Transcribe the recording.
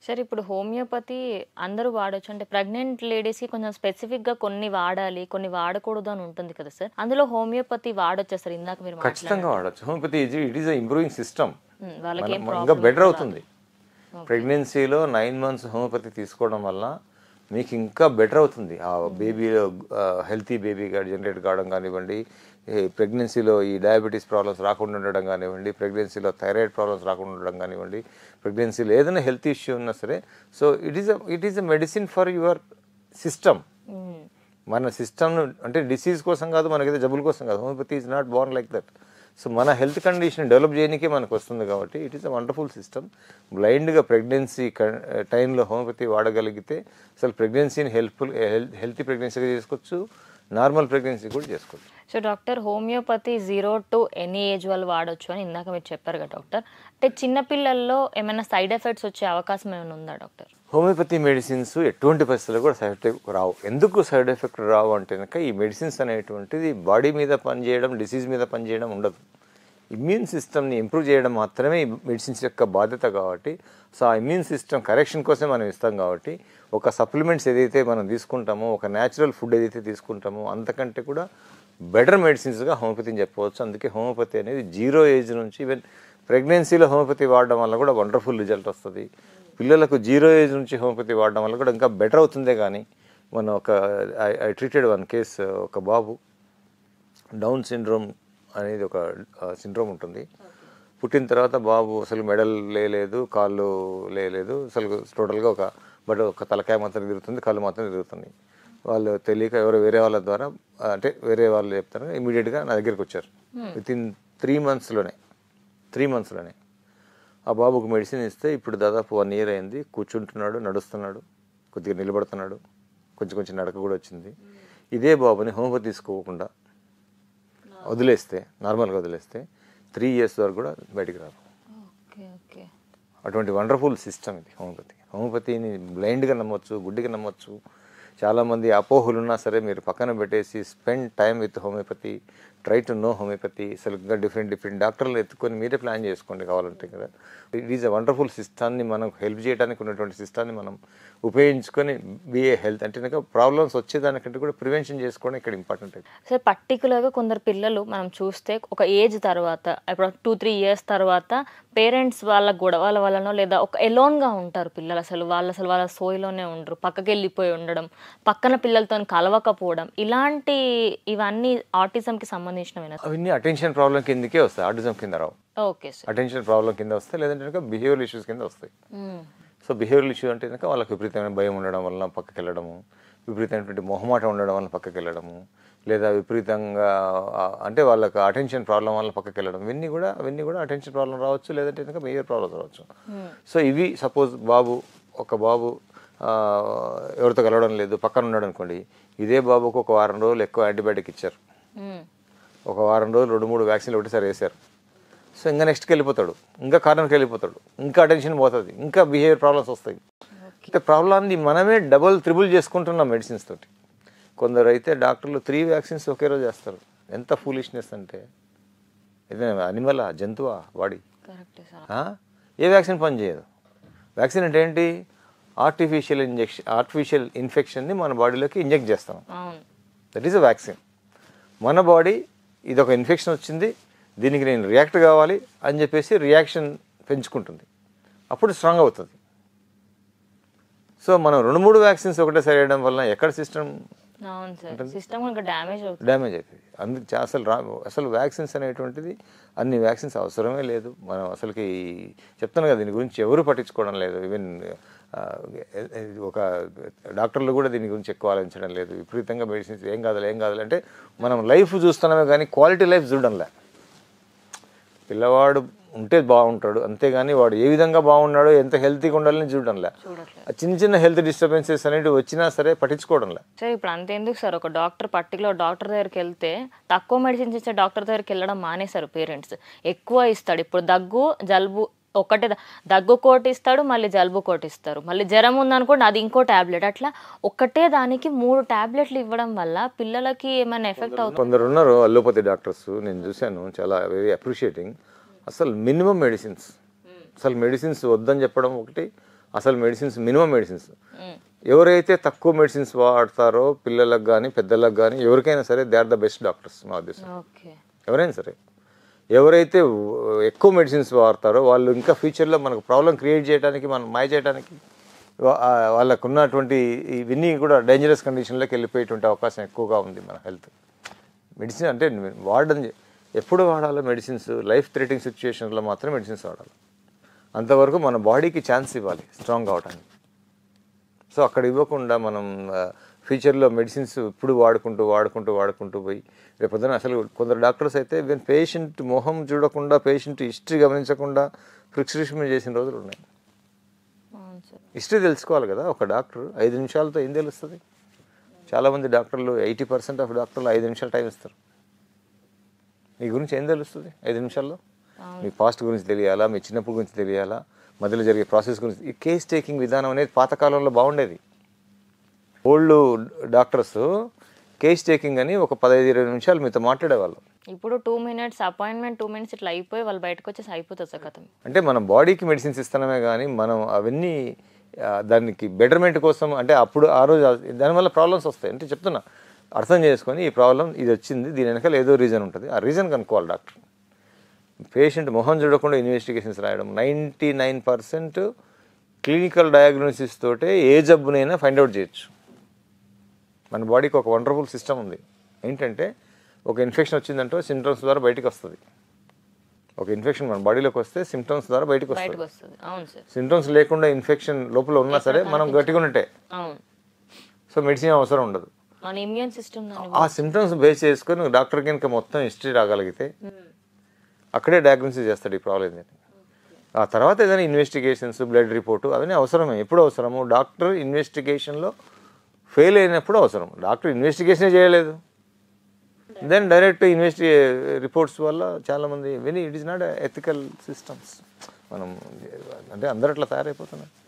Sir ఇప్పుడు homeopathy అందరూ వాడొచ్చు అంటే ప్రెగ్నెంట్ లేడీస్కి కొంచెం స్పెసిఫిక్గా కొన్ని వాడాలి కొన్ని వాడకూడదు అని ఉంటుంది కదా సార్ అందులో హోమియోపతి వాడొచ్చా సార్ ఇందాక మీరు ఖచ్చితంగా వాడచ్చు homeopathy it is a improving system hmm, వాళ్ళకి ఏం ఇంకా బెటర్ అవుతుంది ప్రెగ్నెన్సీలో నైన్ మంత్స్ హోమియోపతి తీసుకోవడం వల్ల మీకు ఇంకా బెటర్ అవుతుంది ఆ బేబీ హెల్తీ బేబీగా జనరేట్ కావడం కానివ్వండి ప్రెగ్నెన్సీలో ఈ డయాబెటీస్ ప్రాబ్లమ్స్ రాకుండా ఉండడం కానివ్వండి ప్రెగ్నెన్సీలో థైరాయిడ్ ప్రాబ్లమ్స్ రాకుండా ఉండడం కానివ్వండి ప్రెగ్నెన్సీలో ఏదైనా హెల్త్ ఇష్యూ ఉన్నా సరే so it is it is a medicine for your system hmm. మన సిస్టమ్ అంటే డిసీజ్ కోసం కాదు మనకైతే జబ్బుల కోసం కాదు homeopathy is not born like that so మన హెల్త్ కండిషన్ డెవలప్ చేయడానికే మనకు వస్తుంది కాబట్టి it is a wonderful system బ్లైండ్గా ప్రెగ్నెన్సీ టైంలో హోమియోపతి వాడగలిగితే అసలు ప్రెగ్నెన్సీని హెల్ప్ఫుల్ హెల్తీ ప్రెగ్నెన్సీగా చేసుకోవచ్చు నార్మల్ ప్రెగ్నెన్సీ కూడా చేసుకోవచ్చు so doctor homeopathy zero to any age వాళ్ళు వాడొచ్చు అని ఇందాక మీరు చెప్పారు కదా డాక్టర్ అంటే చిన్నపిల్లల్లో ఏమైనా సైడ్ ఎఫెక్ట్స్ వచ్చే అవకాశం ఏమైనా ఉందా డాక్టర్ హోమియోపతి మెడిసిన్స్ ఎటువంటి పరిస్థితుల్లో కూడా సైడ్ ఎఫెక్ట్ రావు ఎందుకు సైడ్ ఎఫెక్ట్ రావు అంటే కనుక ఈ మెడిసిన్స్ అనేటువంటిది బాడీ మీద పనిచేయడం డిసీజ్ మీద పనిచేయడం ఉండదు ఇమ్యూన్ సిస్టమ్ని ఇంప్రూవ్ చేయడం మాత్రమే ఈ మెడిసిన్స్ యొక్క బాధ్యత కాబట్టి సో ఆ ఇమ్యూన్ సిస్టమ్ కరెక్షన్ కోసం మనం ఇస్తాం కాబట్టి ఒక సప్లిమెంట్స్ ఏదైతే మనం తీసుకుంటామో ఒక న్యాచురల్ ఫుడ్ ఏదైతే తీసుకుంటామో అంతకంటే కూడా బెటర్ మెడిసిన్స్గా హోమియోపతిని చెప్పవచ్చు అందుకే హోమియోపతి అనేది జీరో ఏజ్ నుంచి ఈవెన్ ప్రెగ్నెన్సీలో హోమియోపతి వాడడం వల్ల కూడా వండర్ఫుల్ రిజల్ట్ వస్తుంది పిల్లలకు జీరో ఏజ్ నుంచి హోమియోపతి వాడడం వల్ల కూడా ఇంకా బెటర్ అవుతుందే కానీ మన ఒక ఐ ట్రీటెడ్ వన్ కేస్ ఒక బాబు డౌన్ సిండ్రోమ్ అనేది ఒక సిండ్రోమ్ ఉంటుంది పుట్టిన తర్వాత బాబు అసలు మెడల్ లేలేదు కాళ్ళు లేలేదు అసలు టోటల్గా ఒక బట్ ఒక తలకాయ మాత్రం తిరుగుతుంది కాళ్ళు మాత్రం తిరుగుతుంది వాళ్ళు తెలియక ఎవరో వేరే వాళ్ళ ద్వారా ఆ, అంటే వేరే వాళ్ళు చెప్తారు ఇమీడియట్గా నా దగ్గరికి వచ్చారు విత్ ఇన్ త్రీ మంత్స్లోనే త్రీ మంత్స్లోనే ఆ బాబుకు మెడిసిన్ ఇస్తే ఇప్పుడు దాదాపు వన్ ఇయర్ అయింది కూర్చుంటున్నాడు నడుస్తున్నాడు కొద్దిగా నిలబడుతున్నాడు కొంచెం కొంచెం నడక కూడా వచ్చింది ఇదే బాబుని హోంవర్క్ తీసుకోకుండా వదిలేస్తే నార్మల్గా వదిలేస్తే త్రీ ఇయర్స్ వరకు కూడా బయటికి రాదు ఓకే ఓకే అటువంటి వండర్ఫుల్ సిస్టమ్ ఇది హోమియోపతి హోమియోపతిని బ్లైండ్గా నమ్మొచ్చు గుడ్డిగా నమ్మొచ్చు చాలామంది అపోహలు ఉన్నా సరే మీరు పక్కన పెట్టేసి spend time with homeopathy try to know homeopathy అసలు ఇంకా డిఫరెంట్ డిఫరెంట్ డాక్టర్లు ఎత్తుకొని మీరే ప్లాన్ చేసుకోండి కావాలంటే కదా ఇట్ ఈజ్ అ వండర్ఫుల్ సిస్టాన్ని మనం హెల్ప్ చేయడానికి ఉన్నటువంటి సిస్టాన్ని మనం ఉపయోగించుకొని బిఏ హెల్త్ అంటే కనుక ప్రాబ్లమ్స్ వచ్చేదానికంటే కూడా ప్రివెన్షన్ చేసుకోవడం ఇక్కడ ఇంపార్టెంట్ సార్ పర్టికులర్గా కొందరు పిల్లలు మనం చూస్తే ఒక ఏజ్ తర్వాత ఇప్పుడు టూ త్రీ ఇయర్స్ తర్వాత పేరెంట్స్ వాళ్ళ గొడవల వలనో లేదా ఒక ఎలోన్గా ఉంటారు పిల్లలు అసలు వాళ్ళు అసలు వాళ్ళ సోయిలోనే ఉండరు పక్కకి వెళ్ళిపోయి ఉండడం పక్కన పిల్లలతో కలవకపోవడం ఇలాంటి ఇవన్నీ ఆటిజంకి సంబంధించినవి అవన్నీ అటెన్షన్ ప్రాబ్లం కిందకే వస్తాయి ఆటిజం కింద రావు ఓకే సార్ అటెన్షన్ ప్రాబ్లం కింద వస్తాయి లేదంటే కనుక బిహేవియర్ ఇష్యూస్ కింద వస్తాయి సో బిహేవియర్ ఇష్యూ అంటే కనుక వాళ్ళకి విపరీతమైన భయం ఉండడం వలన పక్కకి వెళ్ళడము విపరీతమైనటువంటి మొహమాటం ఉండడం వల్ల పక్కకి వెళ్ళడము లేదా విపరీతంగా ఆ, అంటే వాళ్ళకి అటెన్షన్ ప్రాబ్లం వల్ల పక్కకి వెళ్ళడం ఇవన్నీ కూడా అవన్నీ కూడా అటెన్షన్ ప్రాబ్లం రావచ్చు లేదంటే కనుక బిహేవియర్ ప్రాబ్లమ్స్ రావచ్చు సో ఇవి సపోజ్ బాబు ఒక బాబు ఆ, ఎవరితో కలవడం లేదు పక్కన ఉన్నాడు అనుకోండి ఇదే బాబుకు ఒక వారం రోజులు ఎక్కువ యాంటీబయాటిక్ ఇచ్చారు ఒక వారం రోజులు రెండు మూడు వ్యాక్సిన్లు ఒకటిసారి వేశారు సో ఇంకా నెక్స్ట్కి వెళ్ళిపోతాడు ఇంకా కార్నర్కి వెళ్ళిపోతాడు ఇంకా అటెన్షన్ పోతుంది ఇంకా బిహేవియర్ ప్రాబ్లమ్స్ వస్తాయి అంటే ప్రాబ్లాన్ని మనమే డబుల్ త్రిబుల్ చేసుకుంటున్నాం మెడిసిన్స్ తోటి కొందరు అయితే డాక్టర్లు త్రీ వ్యాక్సిన్స్ ఒకే రోజు చేస్తారు ఎంత ఫూలిష్నెస్ అంటే ఇది అనిమలా జంతువా బాడీ కరెక్టే సార్ ఆ? ఏ వ్యాక్సిన్ పని చేయదు వ్యాక్సిన్ అంటే ఏంటి ఆర్టిఫిషియల్ ఇంజెక్షన్ ఆర్టిఫిషియల్ ఇన్ఫెక్షన్ని మన బాడీలోకి ఇంజెక్ట్ చేస్తాం అవును దట్ ఈస్ అ వ్యాక్సిన్ మన బాడీ ఇది ఒక ఇన్ఫెక్షన్ వచ్చింది దీనికి నేను రియాక్ట్ కావాలి అని చెప్పేసి రియాక్షన్ పెంచుకుంటుంది అప్పుడు స్ట్రాంగ్ అవుతుంది సో మనం రెండు మూడు వ్యాక్సిన్స్ ఒకటేసారి వేయడం వల్ల ఎక్కడ సిస్టమ్ అవును సార్ సిస్టమ్ ఇంకా డ్యామేజ్ అవుతుంది డ్యామేజ్ అవుతుంది అందుకు చా- అసలు రా అసలు వ్యాక్సిన్స్ అనేటువంటిది అన్ని వ్యాక్సిన్స్ అవసరమే లేదు మనం అసలుకి చెప్తాను కదా దీని గురించి ఎవరు పట్టించుకోవడం లేదు ఈవెన్ ఒక డాక్టర్లు కూడా దీని గురించి ఎక్కువ ఆలోచించడం లేదు విపరీతంగా మెడిసిన్స్ ఏం కాదు ఏం కాదు అంటే మనం లైఫ్ చూస్తున్నామే కానీ క్వాలిటీ లైఫ్ చూడంలే పిల్లవాడు ఉంటే బాగుంటాడు అంతేగాని వాడు ఏ విధంగా బాగున్నాడో ఎంత హెల్తీగా ఉండాలని చూడడంలే చూడట్లేదు ఆ చిన్న చిన్న హెల్త్ డిస్టర్బెన్సెస్ అనేవి వచ్చినా సరే పట్టించుకోవడంలే సార్ ఇప్పుడు అంతేందుకు సార్ ఒక డాక్టర్ పర్టికులర్ డాక్టర్ దగ్గరికి వెళ్తే తక్కువ మెడిసిన్స్ ఇచ్చే డాక్టర్ దగ్గరికి వెళ్ళడం మానేశారు పేరెంట్స్ ఎక్కువ ఇస్తాడు ఇప్పుడు దగ్గు జలుబు ఒకటే ద- దగ్గు కోటి ఇస్తాడు మళ్ళీ జలుబు కోటి ఇస్తారు మళ్ళీ జ్వరం ఉందనుకోండి అది ఇంకో టాబ్లెట్ అట్లా ఒక్కటే దానికి మూడు టాబ్లెట్లు ఇవ్వడం వల్ల పిల్లలకి ఏమైనా ఎఫెక్ట్ అవుతుంది కొందరు ఉన్నారు అల్లోపతి డాక్టర్స్ నేను చూశాను చాలా వెరీ అప్రిషియేటింగ్ అసలు మినిమం మెడిసిన్స్ అసలు మెడిసిన్స్ వద్దని చెప్పడం ఒకటి అసలు మెడిసిన్స్ మినిమం మెడిసిన్స్ మ్మ్. ఎవరైతే తక్కువ మెడిసిన్స్ వాడతారో పిల్లలకు కానీ పెద్దలకు కానీ ఎవరికైనా సరే they are the best doctors మా ఉద్దేశం ఓకే ఎవరైనా సరే ఎవరైతే వ- ఎక్కువ మెడిసిన్స్ వాడతారో వాళ్ళు ఇంకా ఫ్యూచర్లో మనకు ప్రాబ్లం క్రియేట్ చేయడానికి మనం మాయ చేయడానికి వా- ఆ వాళ్ళకు ఉన్నటువంటి ఇవన్నీ కూడా డేంజరస్ కండిషన్లోకి వెళ్ళిపోయేటువంటి అవకాశం ఎక్కువగా ఉంది మన హెల్త్ మెడిసిన్ అంటే వాడడం చే- ఎప్పుడు వాడాలో మెడిసిన్స్ లైఫ్ థ్రెటింగ్ సిచ్యువేషన్లో మాత్రం మెడిసిన్స్ వాడాలి అంతవరకు మన బాడీకి ఛాన్స్ ఇవ్వాలి స్ట్రాంగ్ అవడానికి సో అక్కడ ఇవ్వకుండా మనం ఫ్యూచర్లో మెడిసిన్స్ ఇప్పుడు వాడుకుంటూ వాడుకుంటూ వాడుకుంటూ పోయి రేపొద్దున అసలు కొందరు డాక్టర్స్ అయితే ఈవెన్ పేషెంట్ మొహం చూడకుండా పేషెంట్ హిస్టరీ గమనించకుండా ప్రిస్క్రిప్షన్ చేసిన రోజులు ఉన్నాయి అవును సార్ హిస్టరీ తెలుసుకోవాలి కదా ఒక డాక్టర్ ఐదు నిమిషాలతో ఏం తెలుస్తుంది చాలామంది డాక్టర్లు ఎయిటీ పర్సెంట్ ఆఫ్ డాక్టర్లు ఐదు నిమిషాలు టైం ఇస్తారు మీ గురించి ఏం తెలుస్తుంది ఐదు నిమిషాల్లో మీ పాస్ట్ గురించి తెలియాలా మీ చిన్నప్పటి గురించి తెలియాలా మధ్యలో జరిగే ప్రాసెస్ గురించి ఈ కేస్ టేకింగ్ విధానం అనేది పాతకాలంలో బాగుండేది ఓల్డ్ డాక్టర్స్ కేస్ టేకింగ్ అని ఒక పదహైదు ఇరవై నిమిషాలు మీతో మాట్లాడేవాళ్ళు ఇప్పుడు two minutes appointment two minutes ఇట్లా అయిపోయి వాళ్ళు బయటకు వచ్చేసి అయిపోతుంది సార్ కథం అంటే మన బాడీకి మెడిసిన్స్ ఇస్తున్నామే కానీ మనం అవన్నీ ఆ, దానికి బెటర్మెంట్ కోసం అంటే అప్పుడు ఆ రోజు ఆ- దానివల్ల ప్రాబ్లమ్స్ వస్తాయి అంటే చెప్తున్నా అర్థం చేసుకొని ఈ ప్రాబ్లం ఇది వచ్చింది దీని వెనకాల ఏదో రీజన్ ఉంటుంది ఆ రీజన్ కనుక్కోవాలి డాక్టర్ పేషెంట్ మొహం చూడకుండా ఇన్వెస్టిగేషన్స్ రాయడం ninety nine percent clinical diagnosis తోటే ఏ జబ్బునైనా ఫైండ్ అవుట్ చేయొచ్చు మన బాడీకి ఒక వండర్ఫుల్ సిస్టమ్ ఉంది ఏంటంటే ఒక ఇన్ఫెక్షన్ వచ్చిందంటే సిమ్టమ్స్ ద్వారా బయటికి వస్తుంది ఒక ఇన్ఫెక్షన్ మన బాడీలోకి వస్తే సిమ్టమ్స్ ద్వారా బయటికి వస్తుంది బయటకు వస్తుంది అవును సార్ సిమ్టమ్స్ లేకుండా ఇన్ఫెక్షన్ లోపల ఉన్నా సరే మనం గట్టిగా ఉన్నట్టే అవును సో మెడిసిన్ అవసరం ఉండదు మన ఇమ్యూన్ సిస్టమ్ ఆ సిమ్టమ్స్ బేస్ చేసుకొని డాక్టర్ కనుక మొత్తం హిస్టరీ రాగలిగితే అక్కడే డయాగ్నోసిస్ చేస్తాడు ఈ ప్రాబ్లం ఏంటని ఆ తర్వాత ఏదైనా ఇన్వెస్టిగేషన్స్ బ్లడ్ రిపోర్టు అవన్నీ అవసరమే ఎప్పుడు అవసరము డాక్టర్ ఇన్వెస్టిగేషన్లో ఫెయిల్ అయినప్పుడు అవసరం డాక్టర్ ఇన్వెస్టిగేషనే చేయలేదు దెన్ డైరెక్ట్ ఇన్వెస్టి రిపోర్ట్స్ వల్ల చాలామంది విని it is not ethical systems మనం అంటే అందరు అట్లా తయారైపోతున్నారు